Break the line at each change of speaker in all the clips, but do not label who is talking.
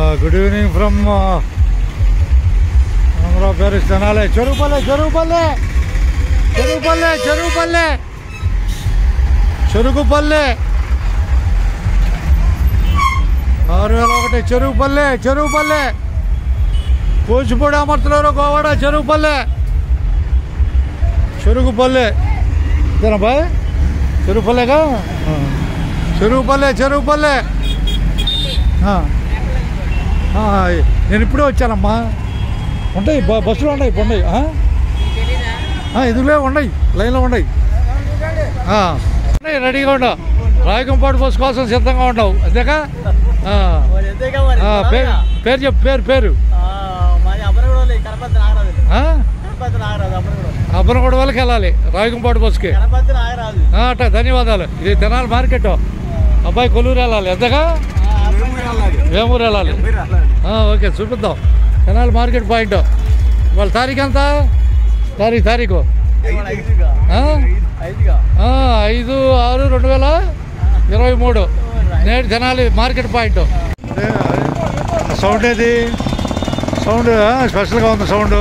Good evening from Andhra పేరు తెనాలి చెరువుపల్లె చెరువుపల్లె చెరువుపల్లె చెరువుపల్లె చెరుకుపల్లె ఆరు వేల ఒకటి చెరువుపల్లె చెరువుపల్లె కూచిపూడి అమర్తలూరు గోవాడ చెరువుపల్లె చెరుకుపల్లె ఇదేనా బాయ్ చెరువుపల్లెగా ఆ. చెరువుపల్లె చెరువుపల్లె ఆ. ఆ, నేను ఇప్పుడే వచ్చానమ్మా ఉంటాయి బ- బస్సులో ఉన్నాయి ఉన్నాయి ఇదిలే ఉన్నాయి లైన్లో ఉన్నాయి ఆ. ఉన్నాయి, రెడీగా ఉండవు రాయకంపాడు బస్సు కోసం సిద్ధంగా ఉండవు అంతేకా ఆ. ఆ, పేరు పేరు చెప్పు పేరు పేరు ఆ? అబ్బనగూడ వాళ్ళకి వెళ్ళాలి రాయకంపాడు బస్సుకి ఆ, అట్ట ధన్యవాదాలు ఇది తెనాలి మార్కెట్ అబ్బాయి కొల్లూరు వెళ్ళాలి ఎంతగా వేమూరు వెళ్ళాలి ఆ, ఓకే చూపిద్దాం తెనాలి మార్కెట్ పాయింట్ వాళ్ళ తారీఖు ఎంత తారీఖు తారీఖు ఆ? ఆ, ఐదు ఆరు రెండు వేల ఇరవై మూడు నేడు తెనాలి మార్కెట్ పాయింట్ సౌండ్ ఏది సౌండ్ ఆ, స్పెషల్గా ఉంది సౌండ్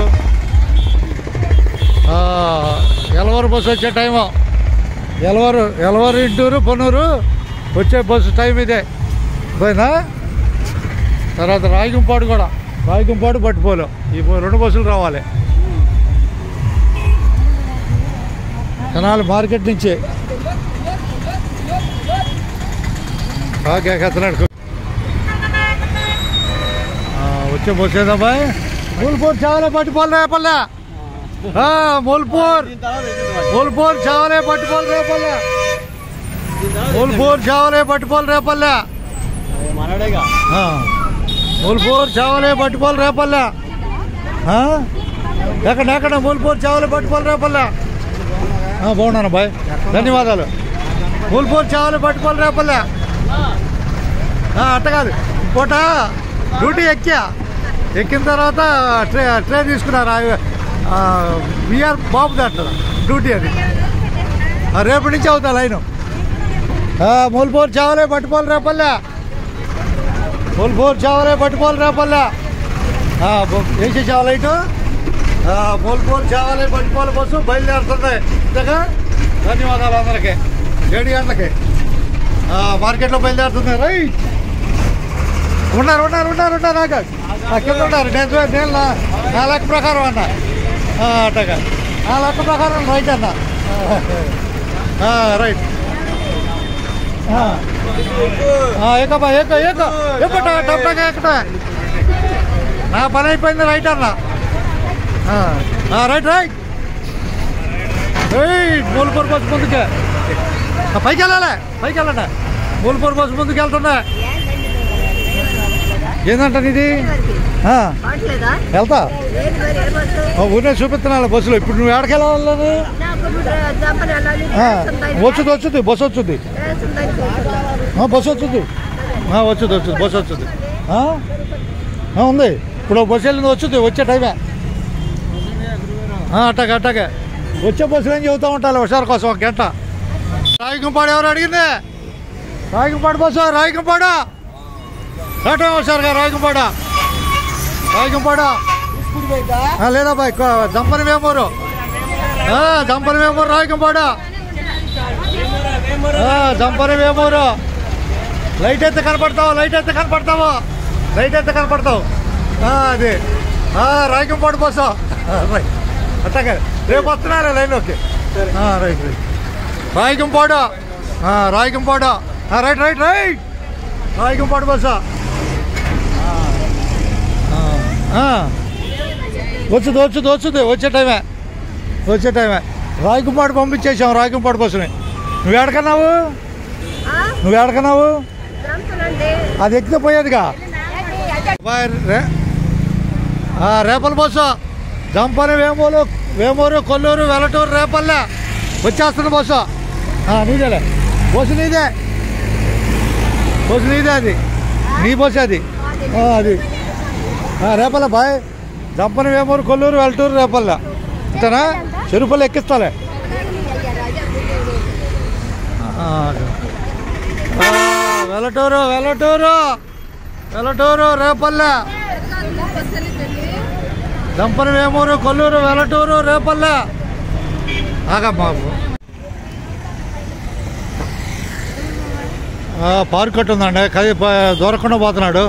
ఆ, ఎలవరు బస్సు వచ్చే టైము ఎలవరు ఎలవరు ఇంటూరు పొన్నూరు వచ్చే బస్సు టైం ఇదే పోయిందా తర్వాత రాయకుంపాడు కూడా రాయకుంపాడు పట్టుపోలు ఈ బ- రెండు బస్సులు రావాలి తెనాలి మార్కెట్ నుంచి ఓకే ఎత్తనాడు వచ్చే బస్సు ఏదమ్మా మూల్పూర్ చావలే పట్టుకోవాలి రేపల్లె ఆ, మూల్పూర్ మూల్పూర్ చావలే పట్టుకోవాలి రేపల్లె మూల్పూర్ చావలే పట్టుకోవాలి రేపల్లె
మనడేగా
ఆ. మూల్పూర్ చావలే పట్టుకోవాలి రేపల్లె ఆ? ఎక్కడ ఎక్కడ మూల్పూర్ చావలే పట్టుకోవాలి రేపల్లె ఆ, బాగున్నాను బాయ్ ధన్యవాదాలు మూల్పూర్ చావలే పట్టుకోవాలి రేపల్లె ఆ, అట్ట కాదు పూట డ్యూటీ ఎక్కా ఎక్కిన తర్వాత ట్రే ట్రైన్ తీసుకున్నారు విఆర్ బాబు దాంట్లో డ్యూటీ అది ఆ, రేపటి నుంచి అవుతా లైను మూల్పూర్ చావలే పట్టుకోవాలి రేపల్లె మూల్పూర్ చావలే పట్టుకోవాలి రేపల్లె ఆ, బొ- వేసి చావలే ఇటు ఆ, మూల్పూర్ చావలే పట్టుకోవాలి బస్సు బయలుదేరుతుంది ఇంతగా ధన్యవాదాలు అందరికీ ఏడు గంటలకి ఆ, మార్కెట్లో బయలుదేరుతుంది రైట్ ఉన్నారు ఉన్నారు ఉన్నారు ఉన్నారు నాకు ఆ, కింద ఉన్నారు నేను చూ- నేను నా- నా లెక్క ప్రకారం అన్న ఆ, అట్టగా నా లెక్క ప్రకారం రైట్ అన్న ఆ, రైట్ ఆ. ఆ, ఏకబ్బా ఏక ఏక ఎప్పట డబ్బగా ఎక్కట నా పని అయిపోయింది రైట్ అన్న ఆ, ఆ, right right right Moolapur bus ముందుకే ఆ, పైకి వెళ్ళాలి పైకి వెళ్ళండి మూలపూర్ బస్ ముందుకు వెళ్తున్నా ఏందంట ఇది ఆ,
అవట్లేదా
వెళ్తా
లేదు మరి ఏ బస్సు
ఆ, ఊరినే చూపిస్తున్నాను బస్సులో ఇప్పుడు నువ్వు ఎక్కడికి వెళ్ళాలి
నాకు జంపని వెళ్ళాలి
ఆ,
రేషన్ బయట.
వచ్చుది వచ్చుది బస్సు వచ్చుద్ది
రేషన్ బయట కూర్చున్నాను.
ఆ, బస్సు వచ్చుద్ది ఆ, వచ్చుద్ది వచ్చుద్ది బస్సు వచ్చుద్ది ఆ? ఆ, ఉంది ఇప్పుడు బస్సు వెళ్ళింది వచ్చుద్ది వచ్చే టైమే ఆ, అట్టాగే అట్టాగే వచ్చే బస్సులు ఏం చెబుతూ ఉంటాలి హుషారు కోసం ఒక గంట రాయకంపాడు ఎవరు అడిగింది రాయకంపాడు బస్సు రాయకంపాడు రాటం హుషారుగా రాయకంపాడు రాయకంపాడు ఆ, లేదా బాయ్ దంపని వేమూరు ఆ, దంపని వేమూరు రాయకంపాడు ఆ, దంపని వేమూరు లైట్ అయితే కనపడతావు లైట్ అయితే కనపడతావు లైట్ అయితే కనపడతావు ఆ, అది ఆ, రాయకంపాడు బస్సు ఆ, రైట్ అట్టగా రేపు వస్తున్నారా లైన్లోకి ఆ, రైట్ రైట్ రాయకంపాడు ఆ, రాయకంపాడు ఆ, right right right Rayakampadu bus ఆ, ఆ. వచ్చుది వచ్చుది వచ్చుది వచ్చే టైమే వచ్చే టైమే రాయకుంపాడు పంపించేసాం రాయకుంపాడు బస్సుని నువ్వు ఎడకన్నావు
ఆ?
నువ్వు ఎడకన్నావు
జంపనండి.
అది ఎక్కితే పోయేదిగా బాయ్ రే ఆ, రేపల బస్సు జంపని వేమూరు వేమూరు కొల్లూరు వెలటూరు రేపల్లె వచ్చేస్తున్న బస్సు ఆ, నీదేలే బస్సు నీదే బస్సు నీదే అది నీ బస్సు అది ఆ, అది ఆ, రేపల్లె బాయ్ జంపని వేమూరు కొల్లూరు వెలటూరు రేపల్లె అంతేనా చెరుపల్లి ఎక్కిస్తాలే ఆ, ఆ, వెలటూరు వెలటూరు వెలటూరు రేపల్లె దంపని వేమూరు కొల్లూరు వెలటూరు రేపల్లె ఆగమ్మా పార్క్ కట్టు ఉందండి కది ప- దూరకుండా పోతున్నాడు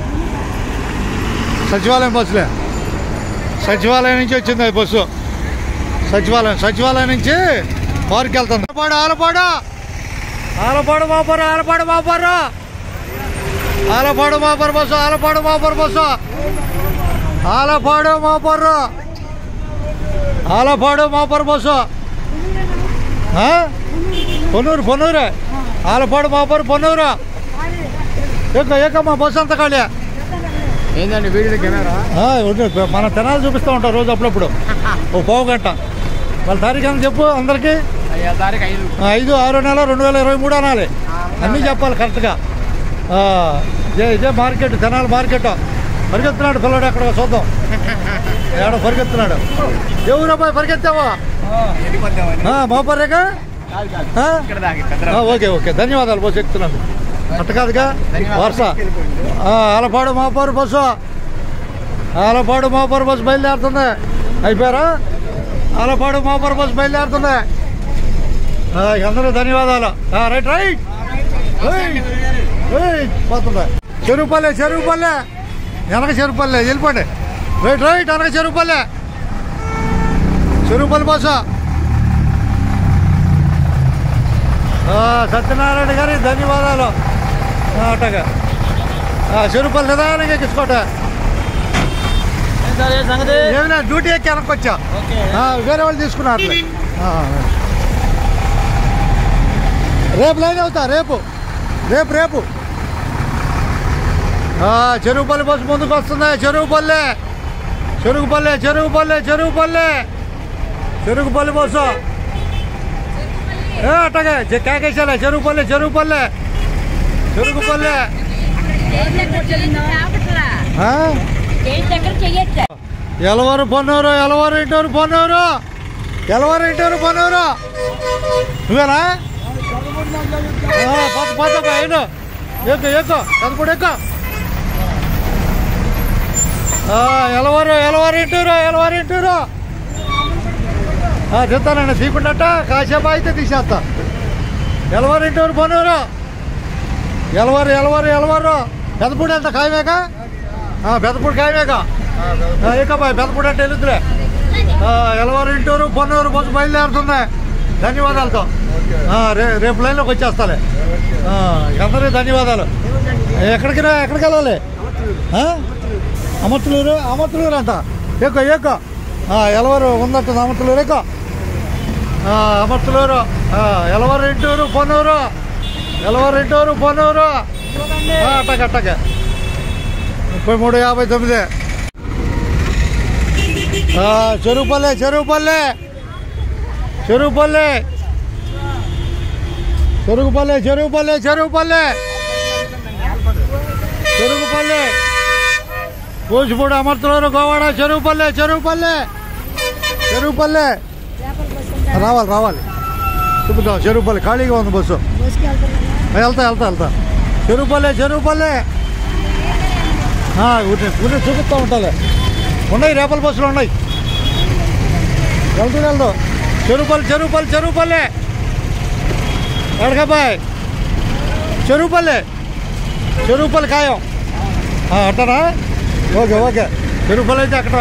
సచివాలయం బస్సులే సచివాలయం నుంచి వచ్చింది అది బస్సు సచివాలయం సచివాలయం నుంచి పార్క్ వెళ్తుంది Alapadu Alapadu Alapadu Maparu Alapadu Maparu Alapadu Maparu bus Alapadu Maparu bus Alapadu Maparu Alapadu Maparu bus ఆ? పొన్నూరు పొన్నూరు ఆలపాడు మాపరు పొన్నూరు ఎక్క ఎక్కమ్మా బస్సు అంత ఖాళీ
ఏందండి వీడియో కెమెరా
ఆ, ఉండు. మన తెనాలు చూపిస్తూ ఉంటాం రోజు అప్పుడప్పుడు ఓ పావు గంట వాళ్ళ తారీఖు అని చెప్పు అందరికీ
అయ్యా తారీఖు ఐదు
ఆ, ఐదు ఆరో నెల రెండు వేల ఇరవై మూడు అనాలి అన్నీ చెప్పాలి కరెక్ట్గా ఆ, ఇదే ఇదే మార్కెట్ తెనాలి మార్కెట్ పరిగెత్తున్నాడు పిల్లడు అక్కడ చూద్దాం ఏడో పరిగెత్తున్నాడు ఎవరు అబ్బాయి పరిగెత్తావా
వెళ్ళిపోతామని
ఆ, మోపర్రేగా
కాదు కాదు
ఆ?
ఇక్కడ దాకా పెద్ద
ఆ, ఓకే ఓకే ధన్యవాదాలు బస్సు ఎక్కుతున్నాను అట్ట కాదుగా వరుస ఆ, ఆలపాడు మాపారు బస్సు ఆలపాడు మాపారు బస్సు బయలుదేరుతుంది అయిపోయారా ఆలపాడు మాపారు బస్సు బయలుదేరుతుంది ఆ, ఇక అందరూ ధన్యవాదాలు ఆ, రైట్ రైట్ ఏయ్, ఏయ్, పోతుంది చెరువుపల్లె చెరువుపల్లె వెనక చెరువుపల్లె వెళ్ళిపోండి రైట్ రైట్ వెనక చెరువుపల్లె చెరువుపల్లి బస్సు ఆ, సత్యనారాయణ గారి ధన్యవాదాలు ఆ, అట్టగా ఆ, చెరుపల్లి నిదానంగా ఎక్కించుకోట
సంగతి
ఏమైనా డ్యూటీ ఎక్కి వెనక్కి వచ్చా
ఓకే
ఆ, వేరే వాళ్ళు తీసుకున్నారు రేపు లైన్ అవుతా రేపు రేపు రేపు ఆ, చెరువుపల్లి బస్సు ముందుకు వస్తుంది చెరువుపల్లె చెరుగుపల్లె చెరుగుపల్లె చెరుగుపల్లె చెరుగుపల్లి బస్సు ఏ అట్టగే చె- కేకేశాలే చెరుగుపల్లె చెరుగుపల్లె చెరుగుపల్లె ఆ? ఎలవారు పొన్నూరు ఎలవారు ఇంటూరు పొన్నూరు ఎలవారు ఇంటూరు పొన్నూరు నువ్వేనా ఆ, పోత పోత అయిను ఎక్కు ఎక్కు చదువుడు ఎక్కు ఆ, ఎలవారు ఎలవారు ఇంటూరు ఎలవారు ఇంటూరు చెప్తానండి తీకుండట కాసేపు అయితే తీసేస్తా ఎలవారు ఇంటూరు పొన్నూరు ఎలవారు ఎలవారు ఎలవారు పెదపూడి ఎంత ఖాయమేక పెదపూడి ఖాయమేక ఇకబాయ్ పెదపూడి అంటే వెళ్తులే ఎలవారు ఇంటూరు పొన్నూరు బస్సు బయలుదేరుతుంది ధన్యవాదాలతో ఆ, రే రేపు లైన్లోకి వచ్చేస్తాలే ఆ, అందరికీ ధన్యవాదాలు ఎక్కడికి రా ఎక్కడికి వెళ్ళాలి ఆ? అమర్తులూరు అమర్తులూరు అంట ఎక్కువ ఎక్కువ ఎలవారు ఉందంటుంది అమర్తులూరు ఎక్కువ అమర్తులూరు ఆ, ఎలవారు ఇంటూరు పొన్నూరు ఎలవారు ఇంటూరు పొన్నూరు ఆ, అట్టగే అట్టగే ముప్పై మూడు యాభై తొమ్మిది ఆ, చెరువుపల్లె చెరువుపల్లె చెరువుపల్లె చెరుగుపల్లె చెరుగుపల్లె చెరుగుపల్లె చెరుగుపల్లె కూచిపూడి అమర్తలూరు గోవాడ చెరుగుపల్లె చెరుగుపల్లె చెరుగుపల్లె రావాలి రావాలి చూపుతాం చెరుగుపల్లె ఖాళీగా ఉంది బస్సు వెళ్తా వెళ్తా వెళ్తా చెరుగుపల్లె చెరుగుపల్లె ఊరి ఊరి చూపిస్తూ ఉంటాలే ఉన్నాయి రేపల బస్సులు ఉన్నాయి వెళ్తూ వెళ్దాం చెరుపల్లి చెరుపల్లి చెరుపల్లి ఎడకబాయ్ చెరుపల్లి చెరుపల్లి ఖాయం ఆ, అట్టనా ఓకే ఓకే చెరుపల్లి అయితే అక్కడ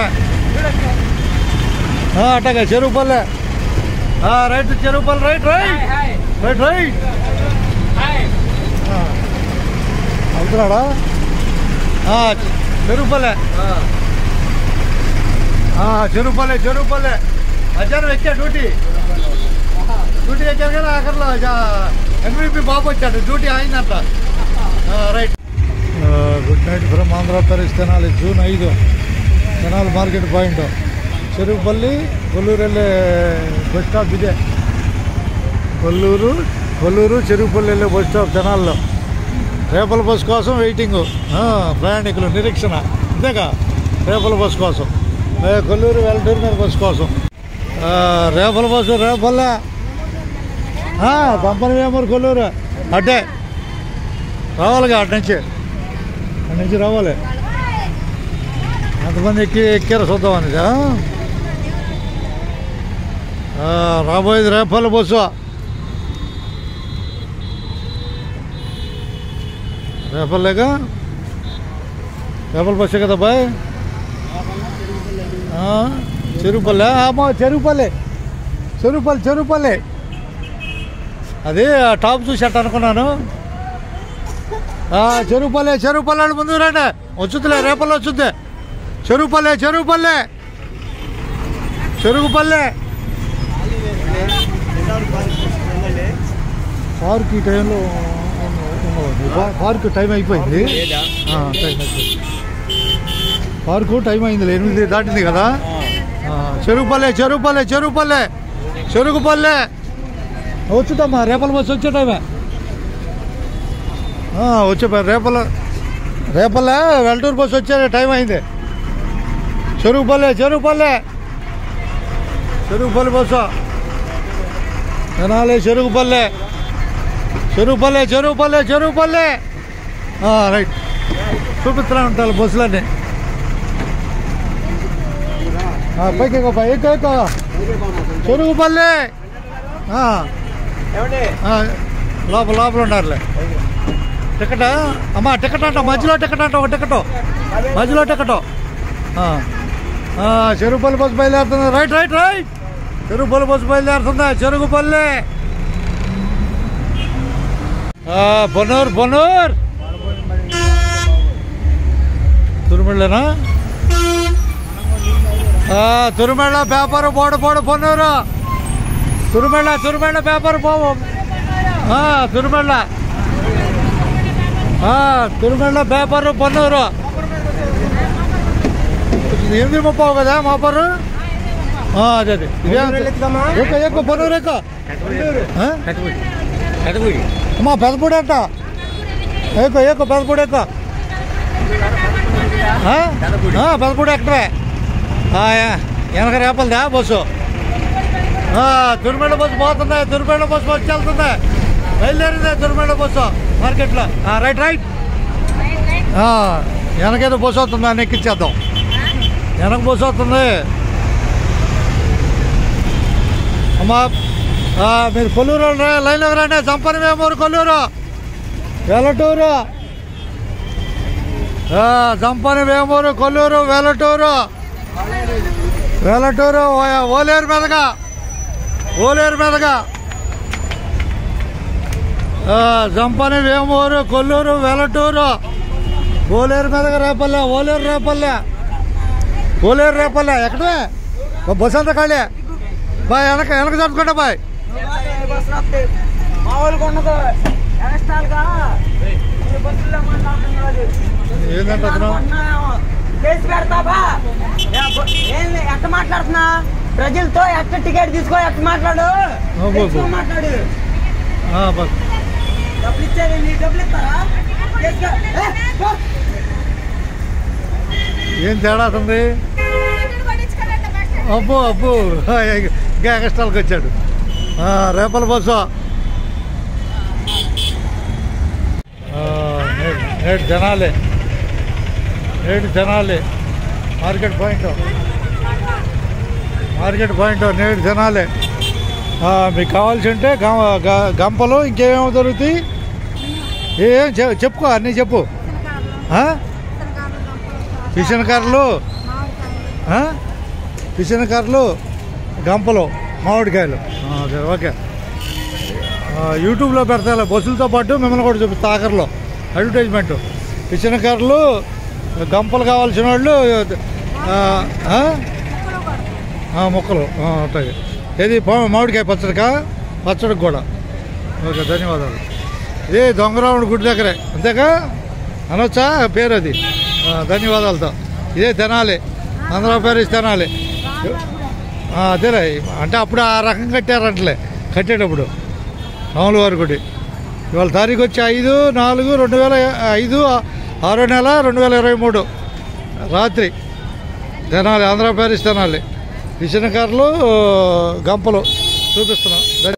అట్టగా Cherupalli right Cherupalli right right right right వెళ్తున్నాడా ఆ, చెరుపల్లె ఆ, చెరుపల్లె చెరుపల్లె మధ్యాహ్నం ఎక్కా డ్యూటీ డ్యూటీ ఎక్కారు కదా అక్కడలో ఎంపీపీ బాబు వచ్చాడు డ్యూటీ అయిందంట ఆ, రైట్ ఆ, good night from Andhra Paris Tenali June ఐదు తెనాలి మార్కెట్ పాయింట్ చెరుకుపల్లి కొల్లూరు వెళ్ళే బస్ స్టాప్ ఇదే కొల్లూరు కొల్లూరు చెరుకుపల్లి వెళ్ళే బస్ స్టాప్ తెనాల్లో రేపల బస్ కోసం వెయిటింగ్ ప్రయాణికులు నిరీక్షణ అంతేగా రేపల బస్ కోసం ఏ, కొల్లూరు వెల్టూరు మీద బస్ కోసం ఆ, రేపల బస్సు రేపల్లె దంపని వేమూరు కొల్లూరు అడ్డే రావాలిగా అటు నుంచి అక్కడి నుంచి రావాలి ఎంతమంది ఎక్కి ఎక్కారు చూద్దాం అనేది రాబోయేది రేపల్ల బస్సు రేపల్లేగా రేపల బస్సే కదా బాయ్ ఆ, చెరుపల్లె అమ్మా చెరుపల్లె చెరుపల్లి చెరుపల్లె అదే ఆ టాప్ చూసేట అనుకున్నాను ఆ, చెరుపల్లె చెరుపల్లె ముందు రండి వచ్చుద్దిలే రేపల్లో వచ్చుద్ది చెరుపల్లె చెరుపల్లె చెరుగుపల్లె పార్క్ ఈ టైంలో ఉండవద్దు. పా- పార్క్ టైం అయిపోయింది ఆ, టైం అయిపోయింది పార్కు టైం అయింది ఎనిమిది దాటింది కదా ఆ, చెరుగుపల్లె చెరుగుపల్లె చెరుగుపల్లె చెరుగుపల్లె వచ్చుదమ్మా రేపల బస్సు వచ్చే టైమే ఆ, వచ్చే ప- రేపల రేపల వెల్టూరు బస్సు వచ్చే టైం అయింది చెరుగుపల్లె చెరుగుపల్లె చెరుగుపల్లి బస్సు తినాలి చెరుగుపల్లె చెరుగుపల్లె చెరుగుపల్లె చెరుగుపల్లె ఆ, రైట్ చూపిస్తూనే ఉంటారు బస్సులన్నీ ఆ, పైకి ఎక్కువ పై ఎక్కువ ఎక్కువ చెరుగుపల్లె ఆ,
ఏమండి
ఆ, లోపల లోపల ఉండారులే టికెట్ అమ్మా టికెట్ అంట మధ్యలో టికెట్ అంట ఒక టికెట్ మధ్యలో టికెట్ చెరుగుపల్లి బస్సు బయలుదేరుతుంది right right right Cherugupalli bus బయలుదేరుతుందా చెరుగుపల్లి ఆ, బొన్నూరు బొన్నూరు తురుమిళ్ళనా తురుమెళ్ళ పేపర్ పోడు పోడు పొన్నూరు తురుమెళ్ళ తురుమెళ్ళ పేపర్ పోవు ఆ, తురుమెళ్ళ ఆ, తురుమెళ్ళ పేపర్ పొన్నూరు ఇది ఎనిమిది ముప్పావు కదా మాపరు ఆ, అదే అదే ఇదే ఎక్కువ ఎక్కువ పొన్నూరు ఎక్కువ ఆ? అమ్మా పెదపూడి అంట ఎక్కువ ఎక్కువ పెదపూడి ఎక్కువ ఆ? ఆ, పెదపూడి ఎక్కడే ఆ, యా. వెనక రేపలదా బస్సు ఆ, తురిమెళ్ళ బస్సు పోతుంది తురిమెళ్ళ బస్సు వచ్చి వెళ్తుంది బయలుదేరింది తురిమెళ్ళ బస్సు మార్కెట్లో ఆ, రైట్ రైట్ ఆ, వెనకేదో బస్సు వస్తుంది అని ఎక్కించేద్దాం వెనక బస్సు వస్తుంది అమ్మా ఆ, మీరు కొల్లూరు వాళ్ళు రా- లైన్లోకి రండి సంపని వేమూరు కొల్లూరు వెలటూరు ఆ, సంపని వేమూరు కొల్లూరు వెలటూరు వెలటూరు ఓ- ఓలేరు మీదగా ఓలేరు మీదగా ఆ, జంపని వేమూరు కొల్లూరు వెలటూరు ఓలేరు మీదగా రేపల్లె ఓలేరు రేపల్లె ఓలేరు రేపల్లె ఎక్కడే బా, బస్ అంతా ఖాళీ బాయ్ వెనక వెనక చదువుకుంటా బాయ్
మామూలుగా ఉండదు ఎక్స్ట్రాలుగా ఈ బస్సుల్లో మాట్లాడుతున్నాడు
ఏంటంటే అతను
కేసు పెడతావా ఏ బ- ఏంది ఎట్ట మాట్లాడుతున్నా ప్రజలతో ఎట్ట టికెట్ తీసుకో ఎట్ట మాట్లాడు
ఓ బాబు.
తెలుసుకొని మాట్లాడు
ఆ, బస్
డబ్బులు ఇచ్చేది నీ డబ్బులు ఇస్తారా కేసుగా ఏ, పో.
ఏం తేడా ఉంది అబ్బో అబ్బో ఇంకా ఎక్స్ట్రాలకు వచ్చాడు ఆ, రేపల బస్సు ఆ, నేడు నేడు జనాలే నేడు జనాలే మార్కెట్ పాయింట్ మార్కెట్ పాయింట్ నేడు జనాలే ఆ, మీకు కావాల్సి ఉంటే గం- గ- గంపలు ఇంకేమేమో దొరుకుతాయి ఏం చె- చెప్పుకో అన్నీ చెప్పు ఆ? కిషన్ కర్రలు ఆ? కిషన్ కర్రలు గంపలు మామిడికాయలు ఆ, సరే ఓకే ఆ, యూట్యూబ్లో పెడతా బస్సులతో పాటు మిమ్మల్ని కూడా చూపిస్తా ఆఖరిలో అడ్వర్టైజ్మెంట్ కిషన్ కర్రలు గంపలు కావాల్సిన వాళ్ళు ఆ, ఆ? ఆ, మొక్కలు ఆ, ఉంటాయి ఏది పా- మామిడికాయ పచ్చడికా పచ్చడికి కూడా ఓకే ధన్యవాదాలు ఇదే దొంగరాముడి గుడి దగ్గరే అంతేకా అనొచ్చా పేరు అది ఆ, ధన్యవాదాలతో ఇదే తినాలి ఆంధ్ర ప్యారిస్ తినాలి ఆ, అదేలే అంటే అప్పుడు ఆ రకం కట్టారంటలే కట్టేటప్పుడు రాముల వారి గుడి ఇవాళ తారీఖు వచ్చి ఐదు నాలుగు రెండు వేల ఐదు ఆరో నెల రెండు వేల ఇరవై మూడు రాత్రి తినాలి ఆంధ్ర ప్యారిస్ తినాలి విజయనగర్లు గంపలు చూపిస్తున్నాం ధన్య-